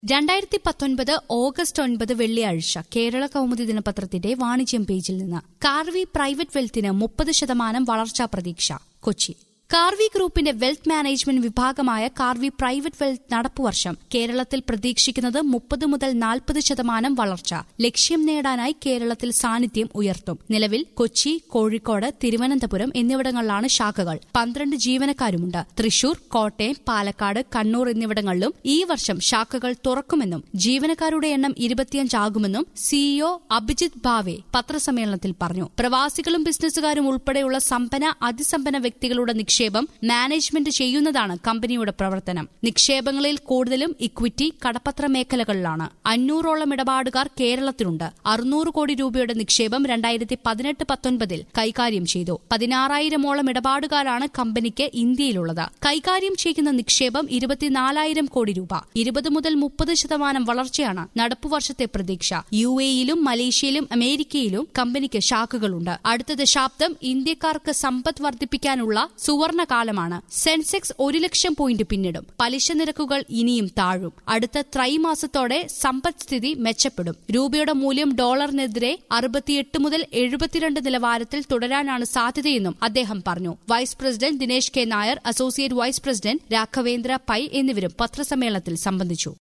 രണ്ടായിരത്തി പത്തൊൻപത് ഓഗസ്റ്റ് ഒൻപത് വെള്ളിയാഴ്ച കേരള കൗമുദി ദിനപത്രത്തിന്റെ വാണിജ്യം പേജിൽ നിന്ന് കാർവി പ്രൈവറ്റ് വെൽത്തിന് മുപ്പത് ശതമാനം വളർച്ചാ പ്രതീക്ഷ കൊച്ചി കാർവി ഗ്രൂപ്പിന്റെ വെൽത്ത് മാനേജ്മെന്റ് വിഭാഗമായ കാർവി പ്രൈവറ്റ് വെൽത്ത് നടപ്പുവർഷം കേരളത്തിൽ പ്രതീക്ഷിക്കുന്നത് മുപ്പത് മുതൽ നാൽപ്പത് ശതമാനം വളർച്ച ലക്ഷ്യം നേടാനായി കേരളത്തിൽ സാന്നിധ്യം ഉയർത്തും നിലവിൽ കൊച്ചി കോഴിക്കോട് തിരുവനന്തപുരം എന്നിവിടങ്ങളിലാണ് ശാഖകൾ പന്ത്രണ്ട് ജീവനക്കാരുമുണ്ട് തൃശൂർ കോട്ടയം പാലക്കാട് കണ്ണൂർ എന്നിവിടങ്ങളിലും ഈ വർഷം ശാഖകൾ തുറക്കുമെന്നും ജീവനക്കാരുടെ എണ്ണം ഇരുപത്തിയഞ്ചാകുമെന്നും സിഇഒ അഭിജിത് ഭാവെ പത്രസമ്മേളനത്തിൽ പറഞ്ഞു പ്രവാസികളും ബിസിനസ്സുകാരും ഉൾപ്പെടെയുള്ള സമ്പന്ന അതിസമ്പന്ന വ്യക്തികളുടെ നിക്ഷേപം മാനേജ്മെന്റ് ചെയ്യുന്നതാണ് കമ്പനിയുടെ പ്രവർത്തനം നിക്ഷേപങ്ങളിൽ കൂടുതലും ഇക്വിറ്റി കടപ്പത്ര മേഖലകളിലാണ് അഞ്ഞൂറോളം ഇടപാടുകാർ കേരളത്തിലുണ്ട് അറുന്നൂറ് കോടി രൂപയുടെ നിക്ഷേപം രണ്ടായിരത്തി പതിനെട്ട് പത്തൊൻപതിൽ കൈകാര്യം ചെയ്തു പതിനാറായിരമോളം ഇടപാടുകാരാണ് കമ്പനിക്ക് ഇന്ത്യയിലുള്ളത് കൈകാര്യം ചെയ്യുന്ന നിക്ഷേപം ഇരുപത്തിനാലായിരം കോടി രൂപ ഇരുപത് മുതൽ മുപ്പത് ശതമാനം വളർച്ചയാണ് നടപ്പുവർഷത്തെ പ്രതീക്ഷ യു എയിലും മലേഷ്യയിലും അമേരിക്കയിലും കമ്പനിക്ക് ശാഖകളുണ്ട് അടുത്ത ദശാബ്ദം ഇന്ത്യക്കാർക്ക് സമ്പദ് വർദ്ധിപ്പിക്കാനുള്ള സുവർണ കാലമാണ് സെൻസെക്സ് ഒരു ലക്ഷം പോയിന്റ് പിന്നിടും പലിശ നിരക്കുകൾ ഇനിയും താഴും അടുത്ത ത്രൈമാസത്തോടെ സമ്പദ്സ്ഥിതി മെച്ചപ്പെടും രൂപയുടെ മൂല്യം ഡോളറിനെതിരെ അറുപത്തിയെട്ട് മുതൽ എഴുപത്തിരണ്ട് നിലവാരത്തിൽ തുടരാനാണ് സാധ്യതയെന്നും അദ്ദേഹം പറഞ്ഞു vice president Dinesh K Nair associate vice president Raghavendra Pai എന്നിവരും പത്രസമ്മേളനത്തിൽ സംബന്ധിച്ചു